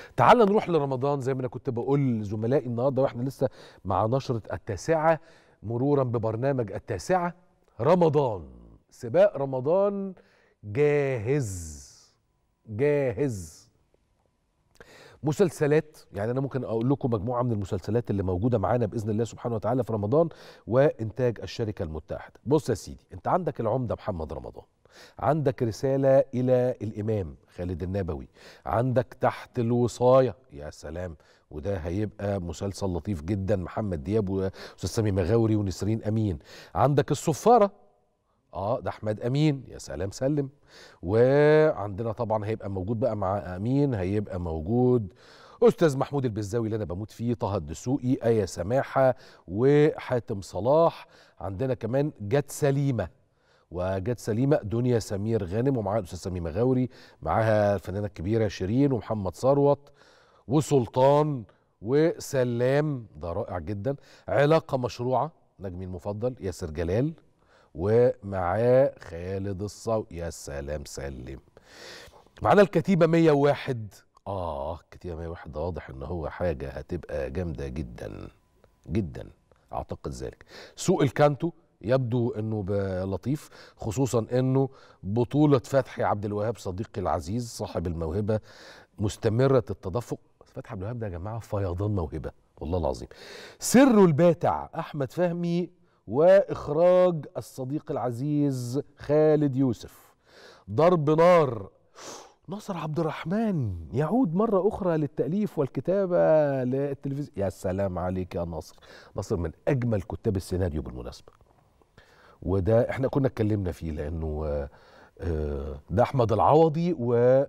تعال نروح لرمضان زي ما انا كنت بقول لزملائي النهارده واحنا لسه مع نشره التاسعه مرورا ببرنامج التاسعه رمضان سباق رمضان جاهز جاهز مسلسلات يعني انا ممكن اقول لكم مجموعه من المسلسلات اللي موجوده معانا باذن الله سبحانه وتعالى في رمضان وانتاج الشركه المتحده بص يا سيدي انت عندك العمده محمد رمضان عندك رساله الى الامام خالد النبوي عندك تحت الوصايه يا سلام وده هيبقى مسلسل لطيف جدا محمد دياب واستاذ سامي مغاوري ونسرين امين عندك الصفاره اه ده احمد امين يا سلام سلم وعندنا طبعا هيبقى موجود بقى مع امين هيبقى موجود استاذ محمود البزاوي اللي انا بموت فيه طه الدسوقي ايه سماحه وحاتم صلاح عندنا كمان جت سليمه وجت سليمه دنيا سمير غانم ومعاها الاستاذ سامي مغاوري معاها الفنانه الكبيره شيرين ومحمد ثروت وسلطان وسلام ده رائع جدا علاقه مشروعه نجمي المفضل ياسر جلال ومعاه خالد الصاوي يا سلام سلم معانا الكتيبة 101 اه الكتيبة 101 ده واضح ان هو حاجة هتبقى جامدة جدا جدا اعتقد ذلك سوق الكانتو يبدو انه لطيف خصوصا انه بطولة فتحي عبد الوهاب صديقي العزيز صاحب الموهبة مستمرة التدفق فتحي عبد الوهاب ده يا جماعة فيضان موهبة والله العظيم سر الباتع احمد فهمي واخراج الصديق العزيز خالد يوسف ضرب نار ناصر عبد الرحمن يعود مرة أخرى للتأليف والكتابة للتلفزيون يا سلام عليك يا ناصر ناصر من أجمل كتاب السيناريو بالمناسبة وده احنا كنا اتكلمنا فيه لأنه ده أحمد العوضي و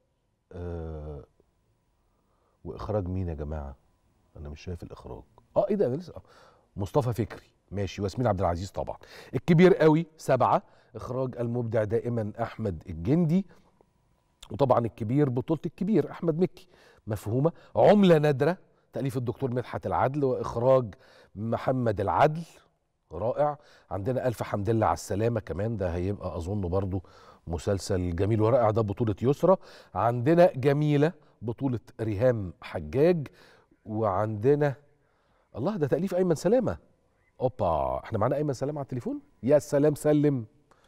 وإخراج مين يا جماعة أنا مش شايف الإخراج اه ايه ده انا لسه مصطفى فكري ماشي وياسمين عبد العزيز طبعا الكبير قوي سبعة اخراج المبدع دائما احمد الجندي وطبعا الكبير بطولة الكبير احمد مكي مفهومة عملة نادرة تأليف الدكتور مدحت العدل واخراج محمد العدل رائع عندنا ألف حمد لله على السلامة كمان ده هيبقى أظن برضو مسلسل جميل ورائع ده بطولة يسرى عندنا جميلة بطولة ريهام حجاج وعندنا الله ده تأليف أيمن سلامة اوبا احنا معانا ايمن سلام على التليفون يا سلام سلم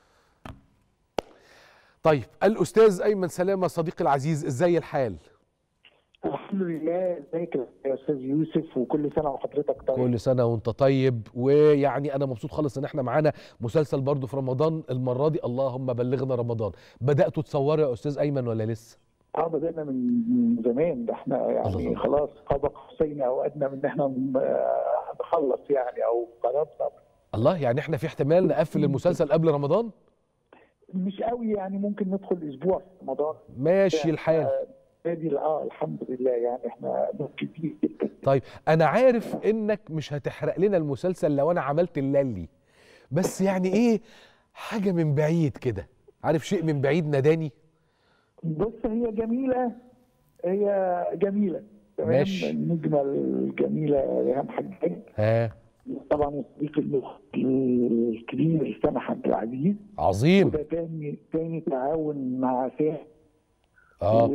طيب الاستاذ ايمن سلامه صديقي العزيز ازاي الحال الحمد لله ازيك يا استاذ يوسف وكل سنه وحضرتك طيب كل سنه وانت طيب ويعني انا مبسوط خالص ان احنا معانا مسلسل برضو في رمضان المره دي اللهم بلغنا رمضان بداتوا تصوروا يا استاذ ايمن ولا لسه اه بدأنا من زمان ده احنا يعني الله. خلاص قاب قوسين او ادنى من ان احنا نخلص يعني او قربنا الله يعني احنا في احتمال نقفل المسلسل قبل رمضان مش قوي يعني ممكن ندخل اسبوع في رمضان ماشي الحال ادي اه الحمد لله يعني احنا كتير جدا طيب انا عارف انك مش هتحرق لنا المسلسل لو انا عملت اللالي بس يعني ايه حاجه من بعيد كده عارف شيء من بعيد ناداني بص هي جميله هي جميله تمام ماشي. النجمه الجميله ريهام حجاج ها طبعا الصديق المخ- الكبير سامح عبد العزيز عظيم وده تاني تاني تعاون مع ساح اه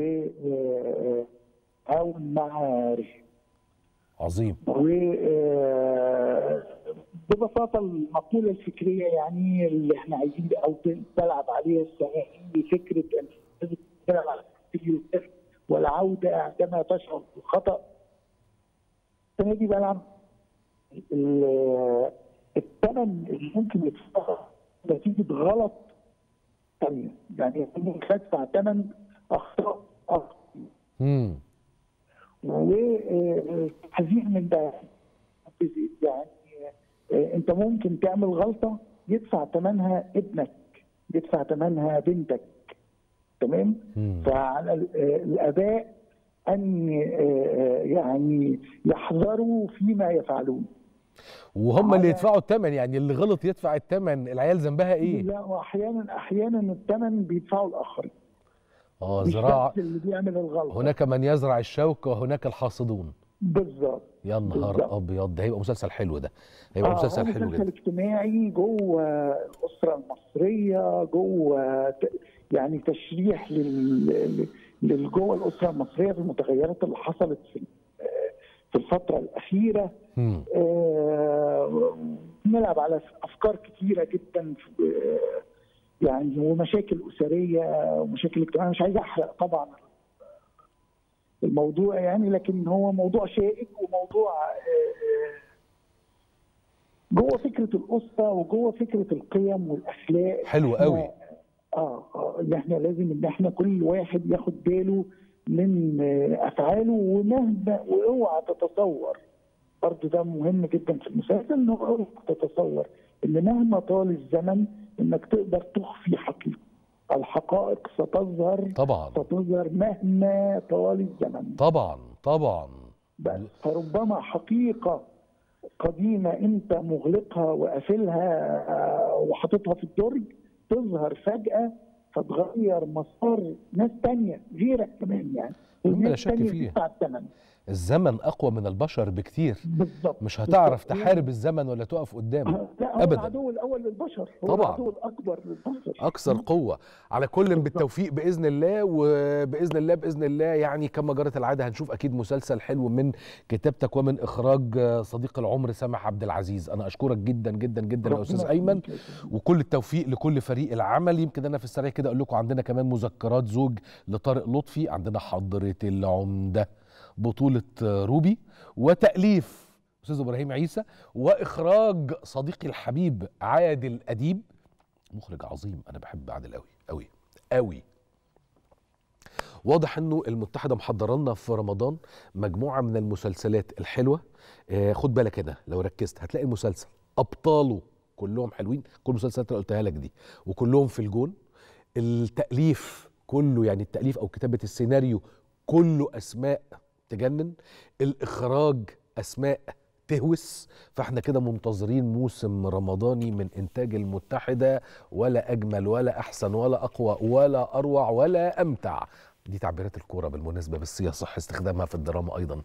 وتعاون مع ريهام عظيم و آه، ببساطه المقوله الفكريه يعني اللي احنا عايزين او تلعب عليها السنه دي فكره ان لازم تلعب على الستيريوتيب والعوده عندما تشعر بالخطا السنه دي بلعب ال- الثمن اللي ممكن يدفعه نتيجه غلط ثانيه يعني ممكن تدفع ثمن اخطاء اخطاء امم وتحذير من ده يعني آه، انت ممكن تعمل غلطه يدفع ثمنها ابنك يدفع ثمنها بنتك تمام مم. فعلى ال- آه، الاباء ان آه، آه، يعني يحذروا فيما يفعلون وهم اللي على- يدفعوا الثمن يعني اللي غلط يدفع الثمن العيال ذنبها ايه لا واحيانا احيانا الثمن بيدفعوا الاخرين اه مش زراعه بس اللي بيعمل الغلط هناك من يزرع الشوك وهناك الحاصدون بالظبط يا نهار بالظبط. ابيض ده هيبقى مسلسل حلو ده هيبقى آه، مسلسل هو حلو مسلسل جدا اجتماعي جوه الاسره المصريه جوه ت- يعني تشريح لل... جوه الاسره المصريه في المتغيرات اللي حصلت في في الفتره الاخيره مم. آه، نلعب على افكار كتيره جدا في- آه، يعني ومشاكل اسريه ومشاكل اجتماعيه مش عايز احرق طبعا الموضوع يعني لكن هو موضوع شائك وموضوع آه، آه، جوه فكره الاسره وجوه فكره القيم والاخلاق حلو إحنا- قوي. اه اه ان احنا لازم ان احنا كل واحد ياخد باله من آه، افعاله ومهما واوعى تتصور برضه ده مهم جدا في المسلسل انه اوعى تتصور ان مهما طال الزمن انك تقدر تخفي حقيقه الحقائق ستظهر طبعا ستظهر مهما طال الزمن طبعا طبعا بس فربما حقيقة قديمة أنت مغلقها وقافلها آه، وحاططها في الدرج تظهر فجأة فتغير مسار ناس تانية غيرك كمان يعني مما لا وناس شك تانية فيه. تدفع الثمن الزمن اقوى من البشر بكتير بالظبط مش هتعرف بالظبط. تحارب الزمن ولا تقف قدامه لا هو أبداً. العدو الأول للبشر هو طبعاً. العدو الأكبر للبشر اكثر قوه على كل بالتوفيق باذن الله وباذن الله باذن الله يعني كما جرت العاده هنشوف اكيد مسلسل حلو من كتابتك ومن اخراج صديق العمر سامح عبد العزيز انا اشكرك جدا جدا جدا يا ربنا استاذ ايمن يخليك يا سيدي. وكل التوفيق لكل فريق العمل يمكن انا في السريع كده اقول لكم عندنا كمان مذكرات زوج لطارق لطفي عندنا حضره العمده بطوله روبي وتاليف استاذ ابراهيم عيسى واخراج صديقي الحبيب عادل اديب مخرج عظيم انا بحب عادل قوي قوي قوي واضح انه المتحده محضره لنا في رمضان مجموعه من المسلسلات الحلوه آه خد بالك هنا لو ركزت هتلاقي المسلسل ابطاله كلهم حلوين كل المسلسلات اللي قلتها لك دي وكلهم في الجون التاليف كله يعني التاليف او كتابه السيناريو كله اسماء تجنن الاخراج اسماء تهوس فاحنا كده منتظرين موسم رمضاني من انتاج المتحده ولا اجمل ولا احسن ولا اقوى ولا اروع ولا امتع دي تعبيرات الكوره بالمناسبه بس يصح استخدامها في الدراما ايضا